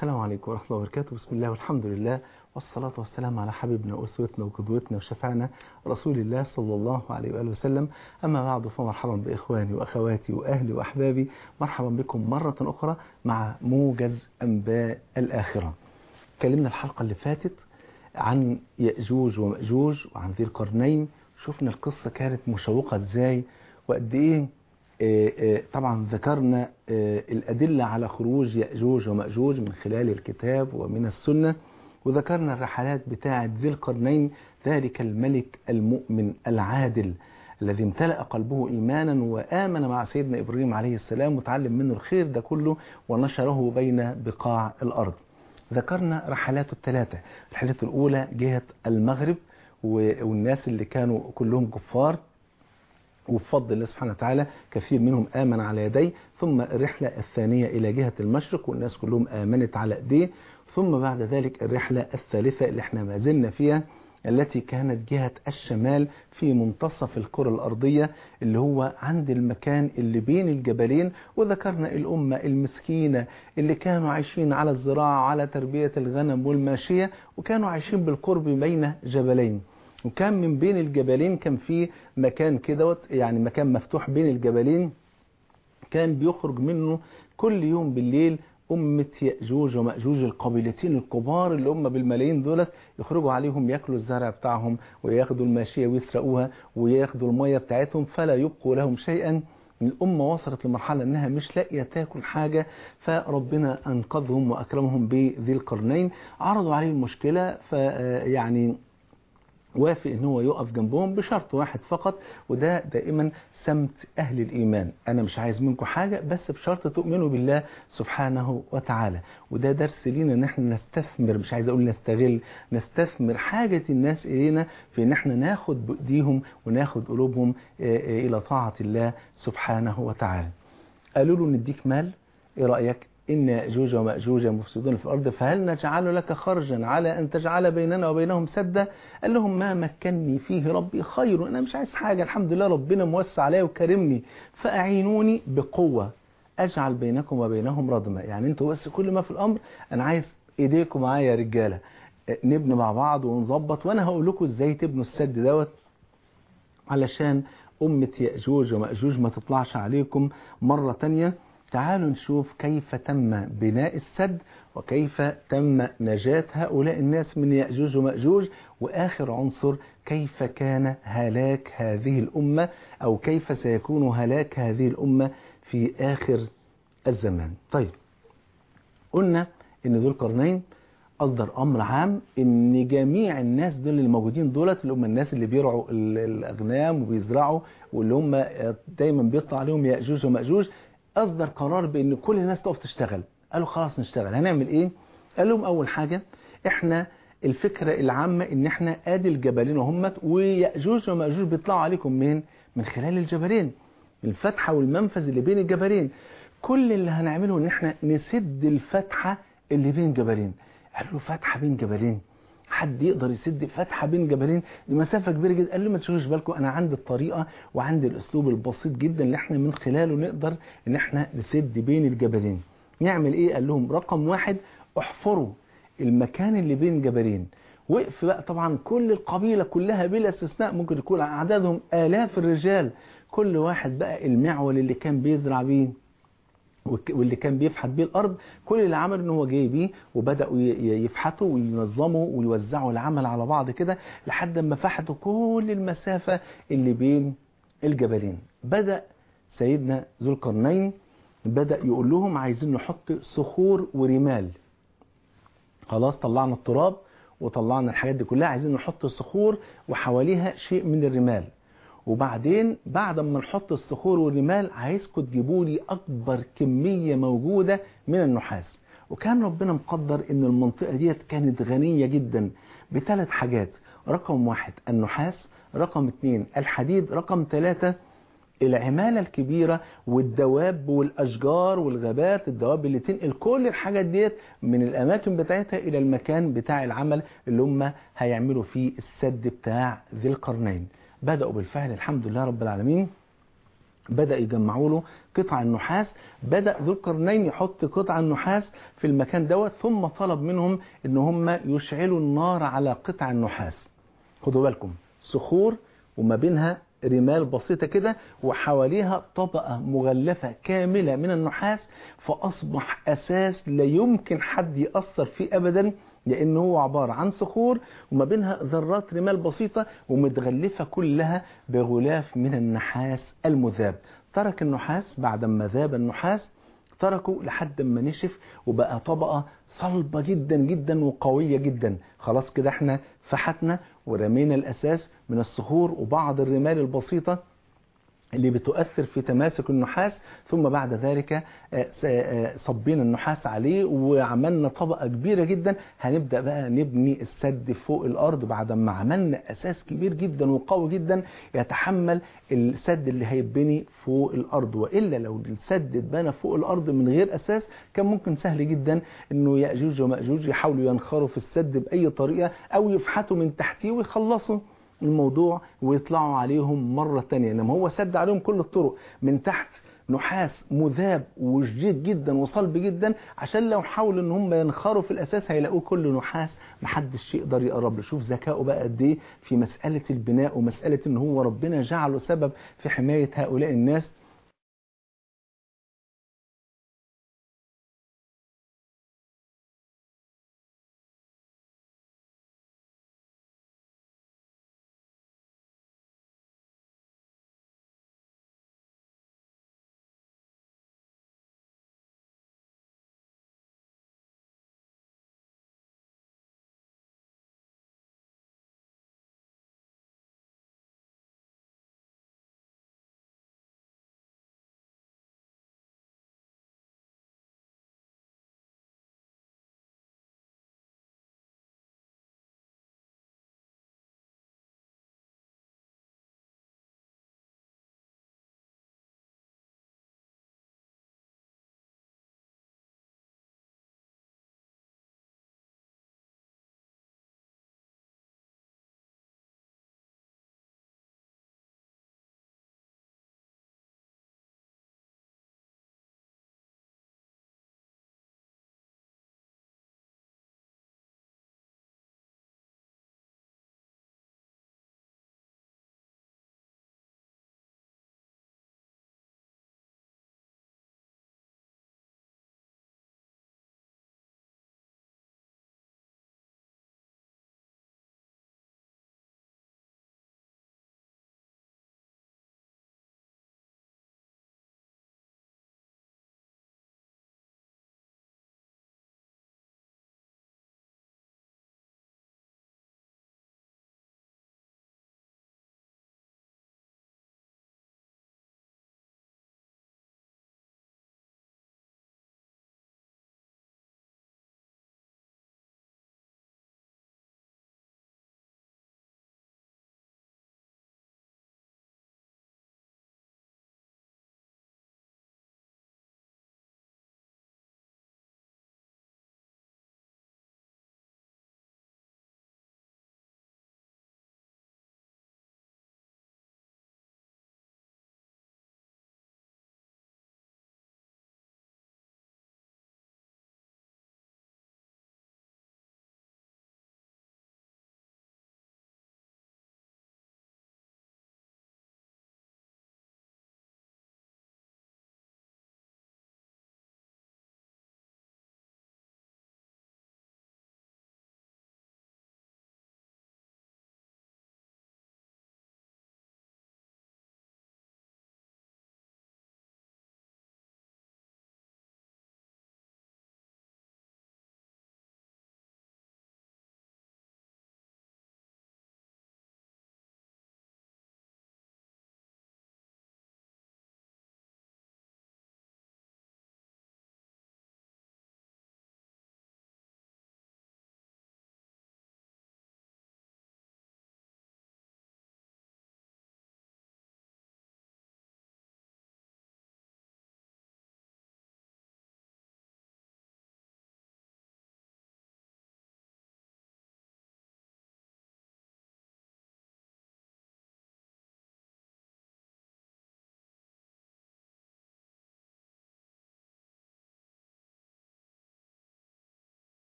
السلام عليكم ورحمة الله وبركاته بسم الله والحمد لله والصلاة والسلام على حبيبنا وأسوتنا وقدوتنا وشفعنا رسول الله صلى الله عليه وآله وسلم أما بعد فمرحبا بإخواني وأخواتي وأهلي وأحبابي مرحبا بكم مرة أخرى مع موجز أنباء الآخرة كلمنا الحلقة اللي فاتت عن يأجوج ومأجوج وعن ذي القرنين شفنا القصة كانت مشوقة ازاي وقد ايه آه، آه، طبعا ذكرنا آه، الأدلة على خروج يأجوج ومأجوج من خلال الكتاب ومن السنة وذكرنا الرحلات بتاعة ذي القرنين ذلك الملك المؤمن العادل الذي امتلأ قلبه إيمانا وآمن مع سيدنا إبراهيم عليه السلام وتعلم منه الخير ده كله ونشره بين بقاع الأرض ذكرنا رحلاته الثلاثة الرحلة الأولى جهة المغرب والناس اللي كانوا كلهم كفار وبفضل الله سبحانه وتعالى كثير منهم آمن على يديه ثم الرحلة الثانية إلى جهة المشرق والناس كلهم آمنت على أيديه ثم بعد ذلك الرحلة الثالثة اللي احنا ما زلنا فيها التي كانت جهة الشمال في منتصف الكرة الأرضية اللي هو عند المكان اللي بين الجبلين وذكرنا الأمة المسكينة اللي كانوا عايشين على الزراعة على تربية الغنم والماشية وكانوا عايشين بالقرب بين جبلين وكان من بين الجبلين كان في مكان كده يعني مكان مفتوح بين الجبلين كان بيخرج منه كل يوم بالليل أمة يأجوج ومأجوج القبيلتين الكبار اللي هم بالملايين دولت يخرجوا عليهم ياكلوا الزرع بتاعهم وياخدوا الماشية ويسرقوها وياخدوا المية بتاعتهم فلا يبقوا لهم شيئا الأمة وصلت لمرحلة أنها مش لاقية تاكل حاجة فربنا أنقذهم وأكرمهم بذي القرنين عرضوا عليه المشكلة فيعني وافق ان هو يقف جنبهم بشرط واحد فقط وده دائما سمت اهل الايمان انا مش عايز منكم حاجة بس بشرط تؤمنوا بالله سبحانه وتعالى وده درس لينا ان احنا نستثمر مش عايز اقول نستغل نستثمر حاجة الناس الينا في ان احنا ناخد بايديهم وناخد قلوبهم الى طاعة الله سبحانه وتعالى قالوا له نديك مال ايه رأيك إن يأجوج ومأجوج مفسدون في الأرض فهل نجعل لك خرجا على أن تجعل بيننا وبينهم سدا قال لهم ما مكنني فيه ربي خير أنا مش عايز حاجة الحمد لله ربنا موسع عليا وكرمني فأعينوني بقوة أجعل بينكم وبينهم ردما يعني أنتوا بس كل ما في الأمر أنا عايز إيديكم معايا يا رجالة نبني مع بعض ونظبط وأنا هقول لكم إزاي تبنوا السد دوت علشان أمة يأجوج ومأجوج ما تطلعش عليكم مرة تانية تعالوا نشوف كيف تم بناء السد وكيف تم نجاة هؤلاء الناس من يأجوج ومأجوج وآخر عنصر كيف كان هلاك هذه الأمة أو كيف سيكون هلاك هذه الأمة في آخر الزمان طيب قلنا إن ذو القرنين أصدر أمر عام إن جميع الناس دول الموجودين دولت اللي هم الناس اللي بيرعوا الأغنام وبيزرعوا واللي هم دايما بيطلع عليهم يأجوج ومأجوج أصدر قرار بأن كل الناس تقف تشتغل قالوا خلاص نشتغل هنعمل إيه قال لهم أول حاجة إحنا الفكرة العامة إن إحنا آدي الجبلين وهمت ويأجوج ومأجوج بيطلعوا عليكم من من خلال الجبلين الفتحة والمنفذ اللي بين الجبلين كل اللي هنعمله إن إحنا نسد الفتحة اللي بين جبلين قالوا فتحة بين جبلين حد يقدر يسد فتحة بين جبلين لمسافة كبيرة جدا قال له ما تشغلوش بالكم انا عندي الطريقة وعندي الاسلوب البسيط جدا اللي احنا من خلاله نقدر ان احنا نسد بين الجبلين نعمل ايه قال لهم رقم واحد احفروا المكان اللي بين جبلين وقف بقى طبعا كل القبيلة كلها بلا استثناء ممكن يكون عددهم آلاف الرجال كل واحد بقى المعول اللي كان بيزرع بيه واللي كان بيفحت بيه الارض كل اللي عمل ان هو جاي بيه وبداوا يفحتوا وينظموا ويوزعوا العمل على بعض كده لحد ما فحتوا كل المسافه اللي بين الجبلين بدا سيدنا ذو القرنين بدا يقول لهم عايزين نحط صخور ورمال خلاص طلعنا التراب وطلعنا الحاجات دي كلها عايزين نحط صخور وحواليها شيء من الرمال وبعدين بعد ما نحط الصخور والرمال عايزكم تجيبوا لي اكبر كميه موجوده من النحاس وكان ربنا مقدر ان المنطقه ديت كانت غنيه جدا بثلاث حاجات رقم واحد النحاس رقم اثنين الحديد رقم ثلاثة العمالة الكبيرة والدواب والأشجار والغابات الدواب اللي تنقل كل الحاجات ديت من الأماكن بتاعتها إلى المكان بتاع العمل اللي هم هيعملوا فيه السد بتاع ذي القرنين بدأوا بالفعل الحمد لله رب العالمين بدأ يجمعوا له قطع النحاس بدأ ذو القرنين يحط قطع النحاس في المكان دوت ثم طلب منهم ان هم يشعلوا النار على قطع النحاس خدوا بالكم صخور وما بينها رمال بسيطة كده وحواليها طبقة مغلفة كاملة من النحاس فأصبح أساس لا يمكن حد يأثر فيه أبدا لأنه هو عبارة عن صخور وما بينها ذرات رمال بسيطة ومتغلفة كلها بغلاف من النحاس المذاب ترك النحاس بعد ما ذاب النحاس تركه لحد ما نشف وبقى طبقة صلبة جدا جدا وقوية جدا خلاص كده احنا فحتنا ورمينا الأساس من الصخور وبعض الرمال البسيطة اللي بتؤثر في تماسك النحاس ثم بعد ذلك صبينا النحاس عليه وعملنا طبقة كبيرة جدا هنبدأ بقى نبني السد فوق الأرض بعد ما عملنا أساس كبير جدا وقوي جدا يتحمل السد اللي هيبني فوق الأرض وإلا لو السد اتبنى فوق الأرض من غير أساس كان ممكن سهل جدا إنه يأجوج ومأجوج يحاولوا ينخروا في السد بأي طريقة أو يفحتوا من تحتيه ويخلصوا الموضوع ويطلعوا عليهم مرة تانية انما هو سد عليهم كل الطرق من تحت نحاس مذاب وشديد جدا وصلب جدا عشان لو حاولوا ان هم ينخروا في الاساس هيلاقوه كله نحاس محدش يقدر يقرب له شوف ذكائه بقى قد ايه في مساله البناء ومساله ان هو ربنا جعله سبب في حمايه هؤلاء الناس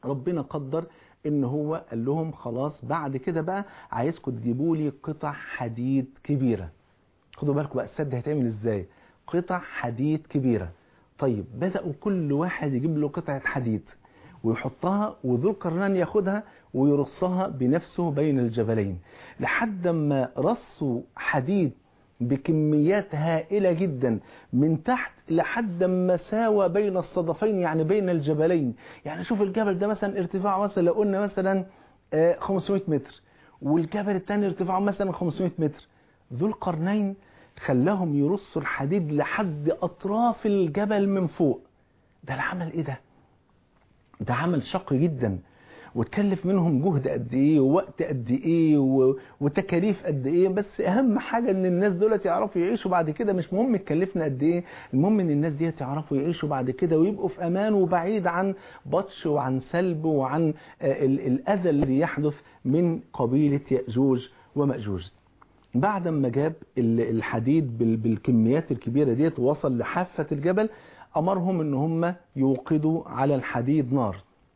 ربنا قدر ان هو قال لهم خلاص بعد كده بقى عايزكم تجيبوا لي قطع حديد كبيره خدوا بالكم بقى السد هيتعمل ازاي قطع حديد كبيره طيب بداوا كل واحد يجيب له قطعه حديد ويحطها وذو القرنان ياخدها ويرصها بنفسه بين الجبلين لحد ما رصوا حديد بكميات هائلة جدا من تحت لحد ما ساوى بين الصدفين يعني بين الجبلين يعني شوف الجبل ده مثلا ارتفاعه مثلا لو قلنا مثلا 500 متر والجبل الثاني ارتفاعه مثلا 500 متر ذو القرنين خلاهم يرصوا الحديد لحد أطراف الجبل من فوق ده العمل ايه ده ده عمل شق جدا وتكلف منهم جهد قد ايه ووقت قد ايه و... وتكاليف قد ايه بس اهم حاجة ان الناس دولت يعرفوا يعيشوا بعد كده مش مهم تكلفنا قد ايه المهم ان الناس ديت يعرفوا يعيشوا بعد كده ويبقوا في امان وبعيد عن بطش وعن سلب وعن ال... الاذى الذي يحدث من قبيلة يأجوج ومأجوج بعد ما جاب الحديد بالكميات الكبيرة ديت ووصل لحافة الجبل امرهم ان هم يوقدوا على الحديد نار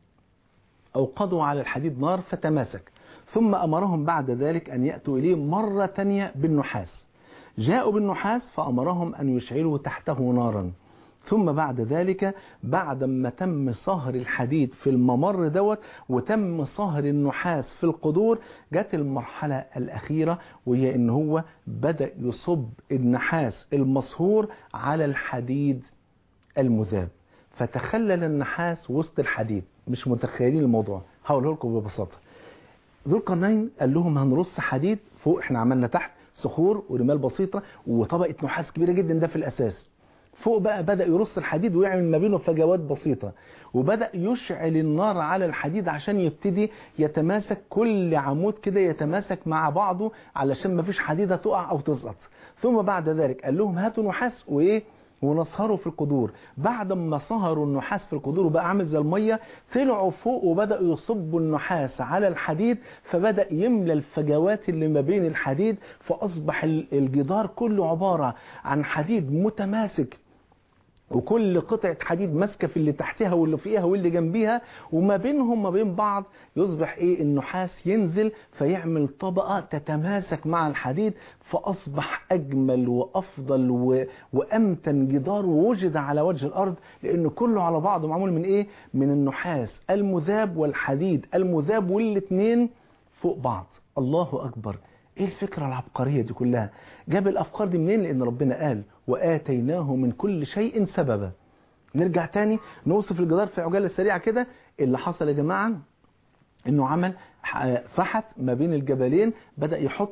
أوقدوا على الحديد نار فتماسك ثم أمرهم بعد ذلك أن يأتوا إليه مرة تانية بالنحاس جاءوا بالنحاس فأمرهم أن يشعلوا تحته نارا ثم بعد ذلك بعد ما تم صهر الحديد في الممر دوت وتم صهر النحاس في القدور جت المرحلة الأخيرة وهي إن هو بدأ يصب النحاس المصهور على الحديد المذاب فتخلل النحاس وسط الحديد مش متخيلين الموضوع هقوله لكم ببساطة ذو القرنين قال لهم هنرص حديد فوق احنا عملنا تحت صخور ورمال بسيطة وطبقة نحاس كبيرة جدا ده في الأساس فوق بقى بدأ يرص الحديد ويعمل ما بينه فجوات بسيطة وبدأ يشعل النار على الحديد عشان يبتدي يتماسك كل عمود كده يتماسك مع بعضه علشان ما فيش حديدة تقع أو تسقط ثم بعد ذلك قال لهم هاتوا نحاس وإيه ونصهروا في القدور بعد ما صهروا النحاس في القدور وبقى عامل زي الميه طلعوا فوق وبداوا يصبوا النحاس على الحديد فبدا يملى الفجوات اللي ما بين الحديد فاصبح الجدار كله عباره عن حديد متماسك وكل قطعة حديد ماسكة في اللي تحتها واللي فوقيها واللي جنبيها وما بينهم ما بين بعض يصبح ايه النحاس ينزل فيعمل طبقة تتماسك مع الحديد فأصبح أجمل وأفضل و... وأمتن جدار وجد على وجه الأرض لأنه كله على بعضه معمول من ايه من النحاس المذاب والحديد المذاب والاثنين فوق بعض الله أكبر ايه الفكرة العبقرية دي كلها جاب الافكار دي منين لان ربنا قال واتيناه من كل شيء سببا نرجع تاني نوصف الجدار في عجالة سريعة كده اللي حصل يا جماعة انه عمل فحت ما بين الجبلين بدأ يحط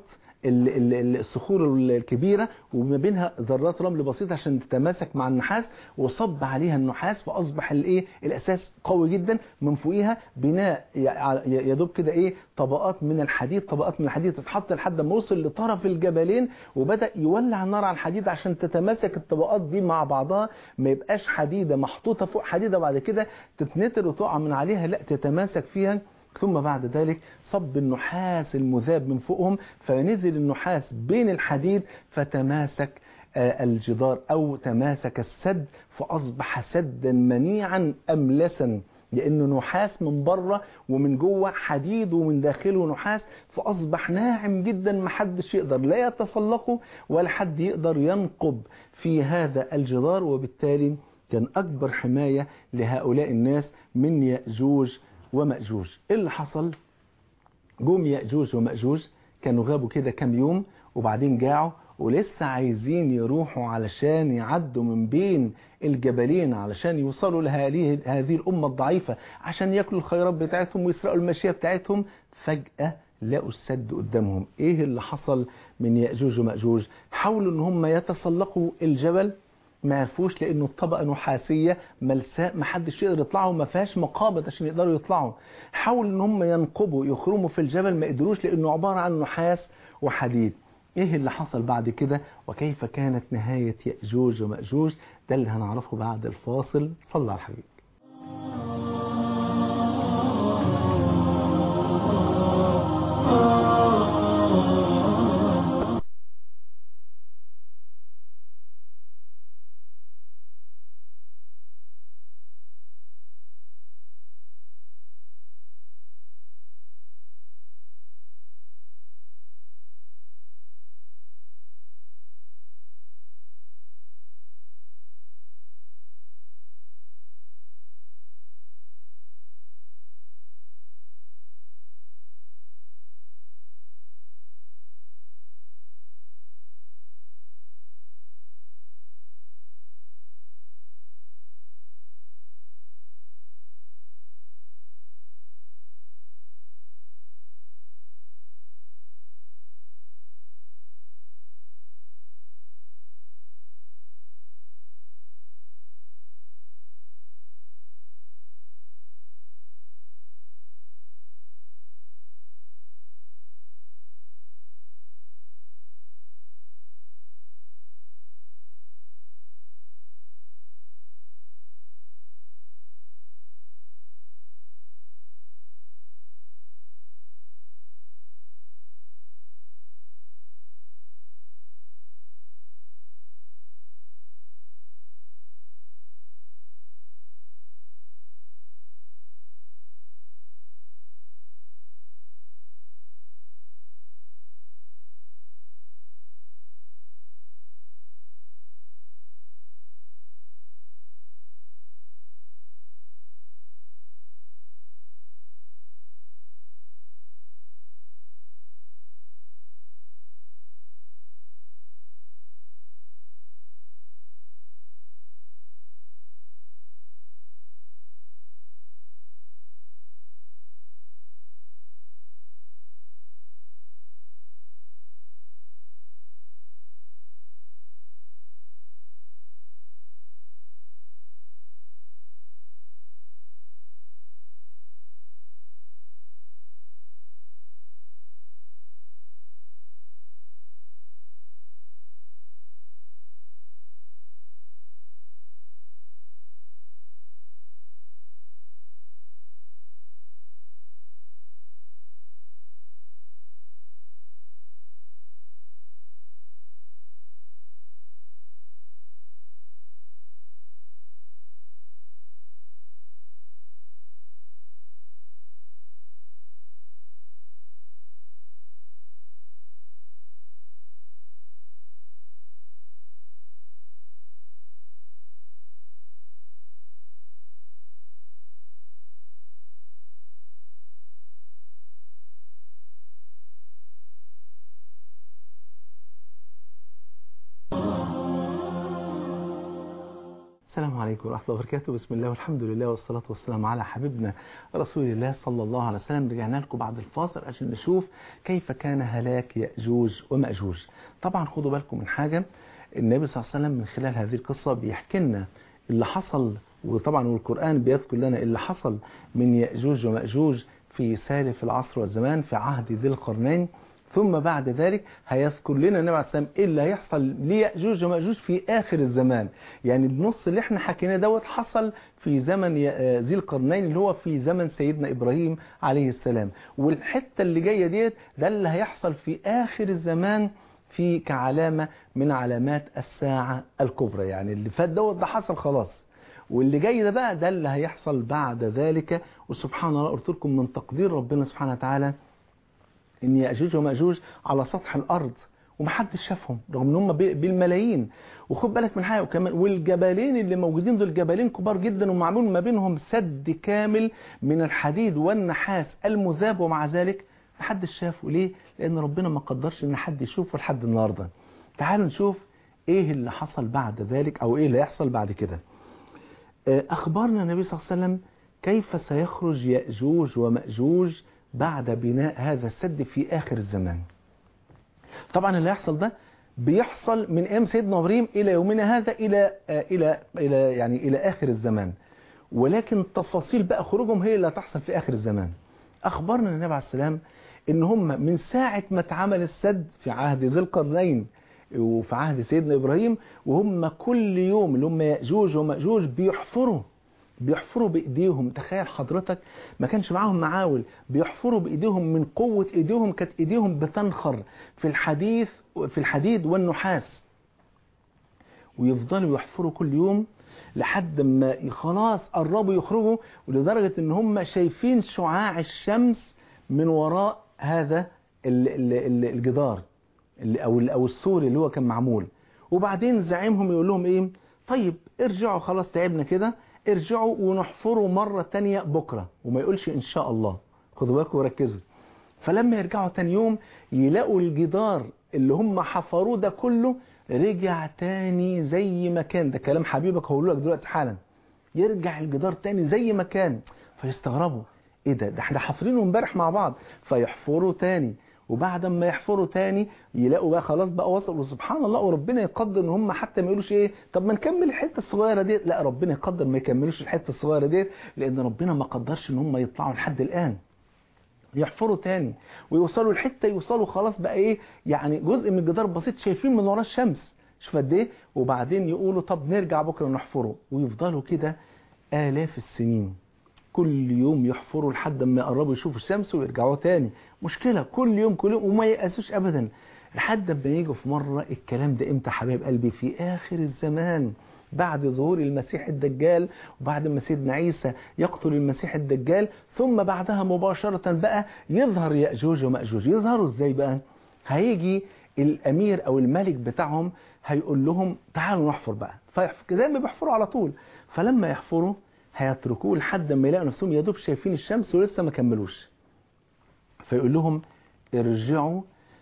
الصخور الكبيرة وما بينها ذرات رمل بسيطة عشان تتماسك مع النحاس وصب عليها النحاس فأصبح الايه الأساس قوي جدا من فوقيها بناء يدوب كده ايه طبقات من الحديد طبقات من الحديد تتحط لحد ما وصل لطرف الجبلين وبدأ يولع النار على الحديد عشان تتماسك الطبقات دي مع بعضها ما يبقاش حديدة محطوطة فوق حديدة بعد كده تتنتر وتقع من عليها لا تتماسك فيها ثم بعد ذلك صب النحاس المذاب من فوقهم فنزل النحاس بين الحديد فتماسك الجدار أو تماسك السد فأصبح سدا منيعا أملسا لأنه نحاس من بره ومن جوه حديد ومن داخله نحاس فأصبح ناعم جدا محدش يقدر لا يتسلقه ولا حد يقدر ينقب في هذا الجدار وبالتالي كان أكبر حماية لهؤلاء الناس من يأجوج ومأجوج ايه اللي حصل جم يأجوج ومأجوج كانوا غابوا كده كام يوم وبعدين جاعوا ولسه عايزين يروحوا علشان يعدوا من بين الجبلين علشان يوصلوا لهذه هذه الأمة الضعيفة عشان ياكلوا الخيرات بتاعتهم ويسرقوا الماشية بتاعتهم فجأة لقوا السد قدامهم ايه اللي حصل من يأجوج ومأجوج حاولوا ان هم يتسلقوا الجبل ما عرفوش لانه الطبقه نحاسيه ملساء ما حدش يقدر يطلعوا ما فيهاش مقابض عشان يقدروا يطلعوا حاولوا ان هم ينقبوا يخرموا في الجبل ما قدروش لانه عباره عن نحاس وحديد ايه اللي حصل بعد كده وكيف كانت نهايه ياجوج وماجوج ده اللي هنعرفه بعد الفاصل صلى على الحبيب عليكم ورحمة الله وبركاته بسم الله والحمد لله والصلاة والسلام على حبيبنا رسول الله صلى الله عليه وسلم رجعنا لكم بعد الفاصل عشان نشوف كيف كان هلاك يأجوج ومأجوج طبعا خدوا بالكم من حاجة النبي صلى الله عليه وسلم من خلال هذه القصة بيحكي لنا اللي حصل وطبعا والقرآن بيذكر لنا اللي حصل من يأجوج ومأجوج في سالف العصر والزمان في عهد ذي القرنين ثم بعد ذلك هيذكر لنا النبي عليه السلام ايه اللي هيحصل ليأجوج ومأجوج في آخر الزمان يعني النص اللي احنا حكيناه دوت حصل في زمن ذي القرنين اللي هو في زمن سيدنا إبراهيم عليه السلام والحتة اللي جاية ديت ده اللي هيحصل في آخر الزمان في كعلامة من علامات الساعة الكبرى يعني اللي فات دوت ده حصل خلاص واللي جاي ده بقى ده اللي هيحصل بعد ذلك وسبحان الله قلت لكم من تقدير ربنا سبحانه وتعالى ان ياجوج وماجوج على سطح الارض ومحدش شافهم رغم ان هم بالملايين وخد بالك من حاجه وكمان والجبلين اللي موجودين دول جبلين كبار جدا ومعمول ما بينهم سد كامل من الحديد والنحاس المذاب ومع ذلك محدش شافه ليه لان ربنا ما قدرش ان حد يشوفه لحد النهارده تعالوا نشوف ايه اللي حصل بعد ذلك او ايه اللي هيحصل بعد كده اخبرنا النبي صلى الله عليه وسلم كيف سيخرج ياجوج وماجوج بعد بناء هذا السد في آخر الزمان طبعا اللي يحصل ده بيحصل من ايام سيدنا ابراهيم الى يومنا هذا الى الى الى يعني الى اخر الزمان ولكن تفاصيل بقى خروجهم هي اللي هتحصل في اخر الزمان اخبرنا النبي عليه السلام ان هم من ساعه ما اتعمل السد في عهد ذي القرنين وفي عهد سيدنا ابراهيم وهم كل يوم اللي هم ياجوج وماجوج بيحفروا بيحفروا بايديهم تخيل حضرتك ما كانش معاهم معاول بيحفروا بايديهم من قوة ايديهم كانت ايديهم بتنخر في الحديث في الحديد والنحاس ويفضلوا يحفروا كل يوم لحد ما خلاص قربوا يخرجوا ولدرجة ان هم شايفين شعاع الشمس من وراء هذا الجدار او او السور اللي هو كان معمول وبعدين زعيمهم يقول لهم ايه طيب ارجعوا خلاص تعبنا كده ارجعوا ونحفروا مرة تانية بكرة وما يقولش إن شاء الله خدوا بالكم وركزوا فلما يرجعوا تاني يوم يلاقوا الجدار اللي هم حفروه ده كله رجع تاني زي ما كان ده كلام حبيبك هقول لك دلوقتي حالا يرجع الجدار تاني زي ما كان فيستغربوا ايه ده ده احنا حافرينه امبارح مع بعض فيحفروا تاني وبعد ما يحفروا تاني يلاقوا بقى خلاص بقى وصلوا سبحان الله وربنا يقدر ان هم حتى ما يقولوش ايه طب ما نكمل الحته الصغيره ديت لا ربنا يقدر ما يكملوش الحته الصغيره ديت لان ربنا ما قدرش ان هم يطلعوا لحد الان يحفروا تاني ويوصلوا الحته يوصلوا خلاص بقى ايه يعني جزء من الجدار بسيط شايفين من وراه الشمس شوف قد ايه وبعدين يقولوا طب نرجع بكره نحفره ويفضلوا كده آلاف السنين كل يوم يحفروا لحد ما يقربوا يشوفوا الشمس ويرجعوا تاني مشكلة كل يوم كل يوم وما يأسوش أبدا لحد ما يجوا في مرة الكلام ده امتى حبايب قلبي في آخر الزمان بعد ظهور المسيح الدجال وبعد ما سيدنا عيسى يقتل المسيح الدجال ثم بعدها مباشرة بقى يظهر يأجوج ومأجوج يظهروا ازاي بقى هيجي الأمير أو الملك بتاعهم هيقول لهم تعالوا نحفر بقى زي ما بيحفروا على طول فلما يحفروا هيتركوه لحد ما يلاقوا نفسهم يا دوب شايفين الشمس ولسه ما كملوش فيقول لهم ارجعوا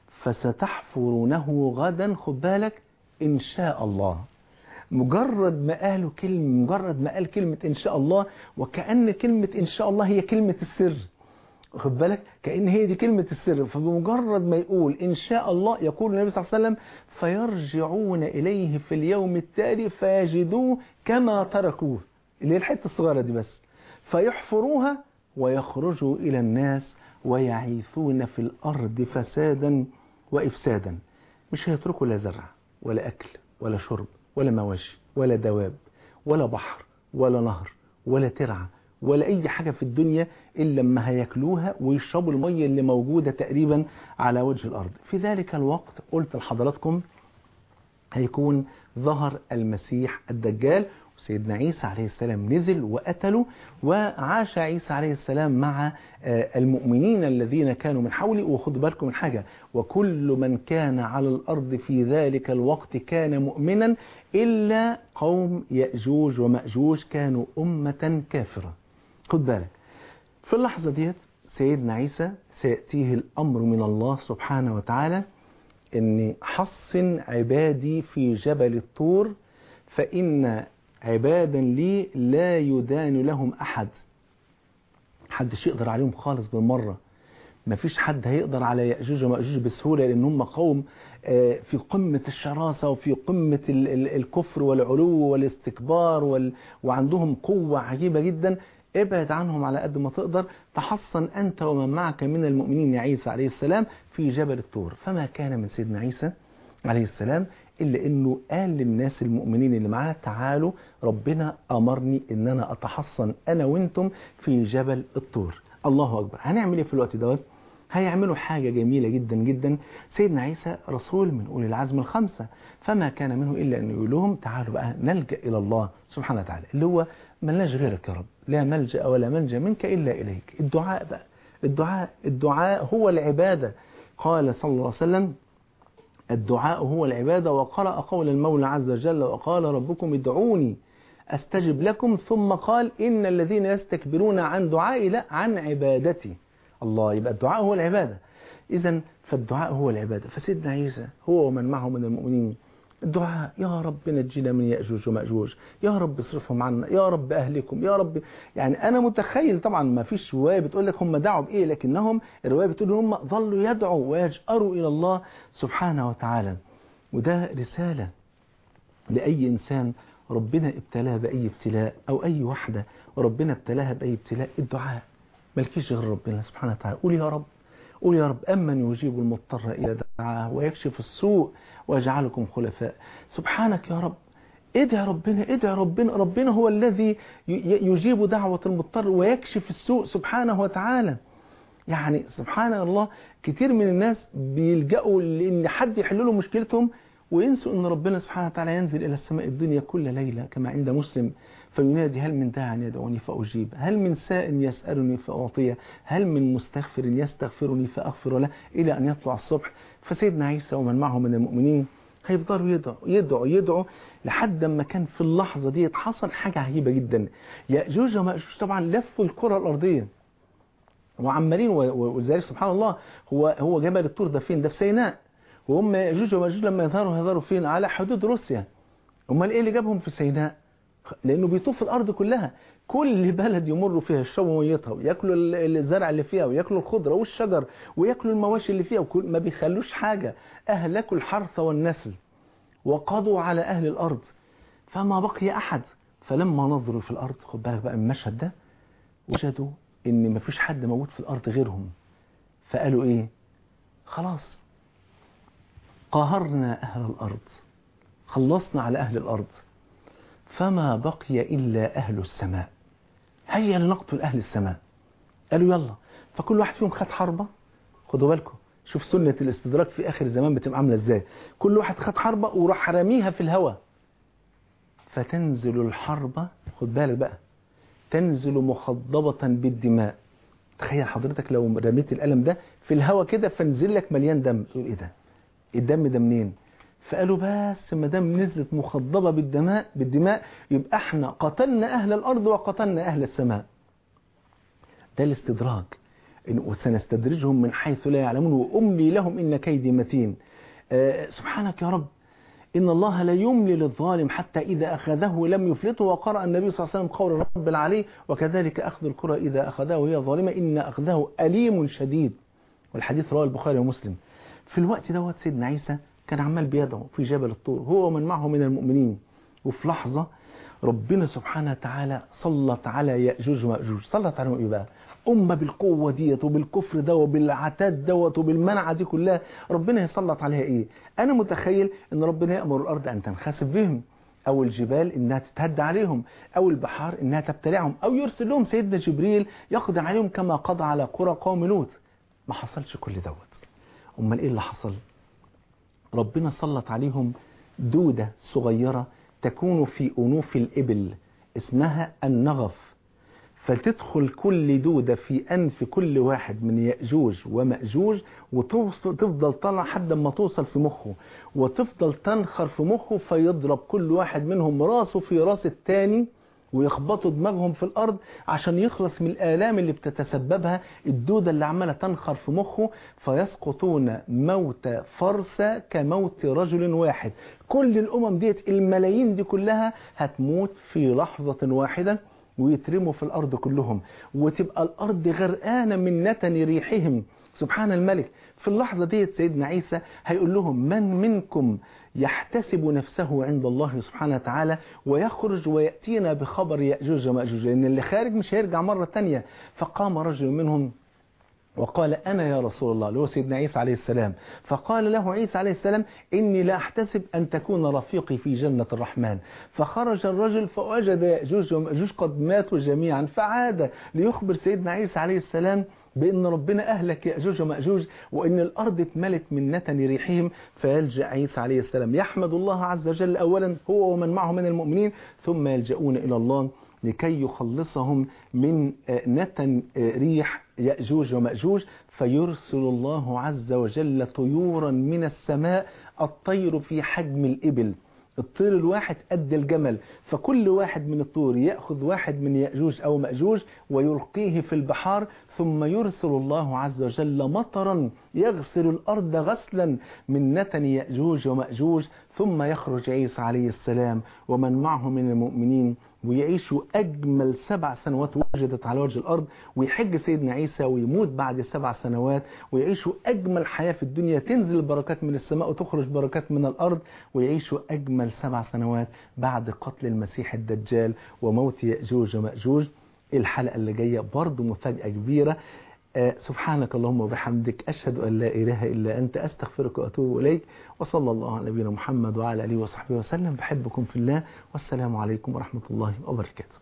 فستحفرونه غدا خد بالك ان شاء الله مجرد ما قالوا كلمة مجرد ما قال كلمة إن شاء الله وكأن كلمة إن شاء الله هي كلمة السر خد بالك كأن هي دي كلمة السر فبمجرد ما يقول إن شاء الله يقول النبي صلى الله عليه وسلم فيرجعون إليه في اليوم التالي فيجدوه كما تركوه اللي هي الحتة الصغيرة دي بس فيحفروها ويخرجوا إلى الناس ويعيثون في الأرض فسادا وإفسادا مش هيتركوا لا زرع ولا أكل ولا شرب ولا مواشي ولا دواب ولا بحر ولا نهر ولا ترعة ولا أي حاجة في الدنيا إلا لما هياكلوها ويشربوا المية اللي موجودة تقريبا على وجه الأرض في ذلك الوقت قلت لحضراتكم هيكون ظهر المسيح الدجال سيدنا عيسى عليه السلام نزل وقتله وعاش عيسى عليه السلام مع المؤمنين الذين كانوا من حوله وخدوا بالكم من حاجة وكل من كان على الأرض في ذلك الوقت كان مؤمنا إلا قوم يأجوج ومأجوج كانوا أمة كافرة خد بالك في اللحظة ديت سيدنا عيسى سيأتيه الأمر من الله سبحانه وتعالى أن حصن عبادي في جبل الطور فإن عبادا لي لا يدان لهم أحد محدش يقدر عليهم خالص بالمرة مفيش حد هيقدر على يأجوج ومأجوج بسهولة لأن هم قوم في قمة الشراسة وفي قمة الكفر والعلو والاستكبار وال... وعندهم قوة عجيبة جدا ابعد عنهم على قد ما تقدر تحصن أنت ومن معك من المؤمنين يا عيسى عليه السلام في جبل الطور فما كان من سيدنا عيسى عليه السلام إلا أنه قال للناس المؤمنين اللي معاه تعالوا ربنا أمرني أن أنا أتحصن أنا وانتم في جبل الطور الله أكبر هنعمل إيه في الوقت دوت هيعملوا حاجة جميلة جدا جدا سيدنا عيسى رسول من أولي العزم الخمسة فما كان منه إلا أن يقول لهم تعالوا بقى نلجأ إلى الله سبحانه وتعالى اللي هو ملناش غيرك يا رب لا ملجأ ولا منجا منك إلا إليك الدعاء بقى الدعاء الدعاء هو العبادة قال صلى الله عليه وسلم الدعاء هو العبادة وقرأ قول المولى عز وجل وقال ربكم ادعوني أستجب لكم ثم قال إن الذين يستكبرون عن دعائي لا عن عبادتي الله يبقى الدعاء هو العبادة إذا فالدعاء هو العبادة فسيدنا عيسى هو ومن معه من المؤمنين الدعاء يا رب نجينا من يأجوج ومأجوج يا رب اصرفهم عنا يا رب أهلكم يا رب يعني أنا متخيل طبعا ما فيش رواية بتقول لك هم دعوا بإيه لكنهم الرواية بتقول هم ظلوا يدعوا ويجأروا إلى الله سبحانه وتعالى وده رسالة لأي إنسان ربنا ابتلاه بأي ابتلاء أو أي وحدة وربنا ابتلاها بأي ابتلاء الدعاء ملكيش غير ربنا سبحانه وتعالى قول يا رب قول يا رب أمن يجيب المضطر إلى دعاه ويكشف السوء ويجعلكم خلفاء سبحانك يا رب ادعي ربنا ادعي ربنا ربنا هو الذي يجيب دعوة المضطر ويكشف السوء سبحانه وتعالى يعني سبحان الله كتير من الناس بيلجأوا لأن حد يحل له مشكلتهم وينسوا أن ربنا سبحانه وتعالى ينزل إلى السماء الدنيا كل ليلة كما عند مسلم فينادي هل من داع يدعوني فأجيب هل من سائل يسألني فأعطيه هل من مستغفر يستغفرني فأغفر له إلى أن يطلع الصبح فسيدنا عيسى ومن معه من المؤمنين هيفضلوا يدعوا يدعوا يدعوا لحد ما كان في اللحظة دي حصل حاجة عجيبة جدا يأجوج ومأجوج طبعا لفوا الكرة الأرضية وعمالين ولذلك سبحان الله هو هو جبل الطور ده فين ده في سيناء وهم يأجوج ومأجوج لما يظهروا يظهروا فين على حدود روسيا امال ايه اللي جابهم في سيناء لانه بيطوف الارض كلها كل بلد يمروا فيها يشربوا ميتها وياكلوا الزرع اللي فيها وياكلوا الخضره والشجر وياكلوا المواشي اللي فيها ما بيخلوش حاجه اهلكوا الحرث والنسل وقضوا على اهل الارض فما بقي احد فلما نظروا في الارض خد بالك بقى من المشهد ده وجدوا ان ما فيش حد موجود في الارض غيرهم فقالوا ايه خلاص قهرنا اهل الارض خلصنا على اهل الارض فما بقي إلا أهل السماء هيا لنقتل أهل السماء قالوا يلا فكل واحد فيهم خد حربة خدوا بالكم شوف سنة الاستدراك في آخر الزمان بتبقى عاملة ازاي كل واحد خد حربة وراح رميها في الهواء فتنزل الحربة خد بالك بقى تنزل مخضبة بالدماء تخيل حضرتك لو رميت القلم ده في الهواء كده فنزل لك مليان دم تقول ايه ده الدم ده منين فقالوا بس ما دام نزلت مخضبة بالدماء بالدماء يبقى احنا قتلنا أهل الأرض وقتلنا أهل السماء ده الاستدراج وسنستدرجهم من حيث لا يعلمون وأملي لهم إن كيدي متين آه سبحانك يا رب إن الله لا يملي للظالم حتى إذا أخذه لم يفلته وقرأ النبي صلى الله عليه وسلم قول رب العلي وكذلك أخذ القرى إذا أخذه وهي ظالمة إن أخذه أليم شديد والحديث رواه البخاري ومسلم في الوقت دوت سيدنا عيسى كان عمال بيدعو في جبل الطور هو ومن معه من المؤمنين وفي لحظة ربنا سبحانه وتعالى سلط على يأجوج ومأجوج سلط عليهم ايه بقى أمة بالقوة ديت وبالكفر ده وبالعتاد دوت وبالمنعة دي كلها ربنا يسلط عليها ايه أنا متخيل ان ربنا يأمر الأرض أن تنخسف بهم أو الجبال إنها تتهد عليهم أو البحار إنها تبتلعهم أو يرسل لهم سيدنا جبريل يقضي عليهم كما قضى على قرى قوم لوط ما حصلش كل دوت أمال إيه اللي حصل ربنا سلط عليهم دودة صغيرة تكون في أنوف الإبل اسمها النغف فتدخل كل دودة في أنف كل واحد من يأجوج ومأجوج وتفضل طالعة حد ما توصل في مخه وتفضل تنخر في مخه فيضرب كل واحد منهم راسه في راس التاني ويخبطوا دماغهم في الأرض عشان يخلص من الآلام اللي بتتسببها الدودة اللي عمالة تنخر في مخه فيسقطون موت فرسة كموت رجل واحد كل الأمم ديت الملايين دي كلها هتموت في لحظة واحدة ويترموا في الأرض كلهم وتبقى الأرض غرقانة من نتن ريحهم سبحان الملك في اللحظة ديت سيدنا عيسى هيقول لهم من منكم يحتسب نفسه عند الله سبحانه وتعالى ويخرج ويأتينا بخبر يأجوج ومأجوج لأن اللي خارج مش هيرجع مرة تانية فقام رجل منهم وقال أنا يا رسول الله اللي هو سيدنا عيسى عليه السلام فقال له عيسى عليه السلام إني لا أحتسب أن تكون رفيقي في جنة الرحمن فخرج الرجل فوجد يأجوج ومأجوج قد ماتوا جميعا فعاد ليخبر سيدنا عيسى عليه السلام بأن ربنا أهلك يأجوج ومأجوج وأن الأرض اتملت من نتن ريحهم فيلجأ عيسى عليه السلام يحمد الله عز وجل أولا هو ومن معه من المؤمنين ثم يلجؤون إلى الله لكي يخلصهم من نتن ريح يأجوج ومأجوج فيرسل الله عز وجل طيورا من السماء الطير في حجم الإبل الطير الواحد قد الجمل فكل واحد من الطيور يأخذ واحد من يأجوج أو مأجوج ويلقيه في البحار ثم يرسل الله عز وجل مطرا يغسل الأرض غسلا من نتن يأجوج ومأجوج ثم يخرج عيسى عليه السلام ومن معه من المؤمنين ويعيشوا أجمل سبع سنوات وجدت على وجه الأرض ويحج سيدنا عيسى ويموت بعد سبع سنوات ويعيشوا أجمل حياة في الدنيا تنزل البركات من السماء وتخرج بركات من الأرض ويعيشوا أجمل سبع سنوات بعد قتل المسيح الدجال وموت يأجوج ومأجوج الحلقة اللي جاية برضو مفاجأة كبيرة آه سبحانك اللهم وبحمدك أشهد أن لا إله إلا أنت أستغفرك وأتوب إليك وصلى الله على نبينا محمد وعلى آله وصحبه وسلم بحبكم في الله والسلام عليكم ورحمة الله وبركاته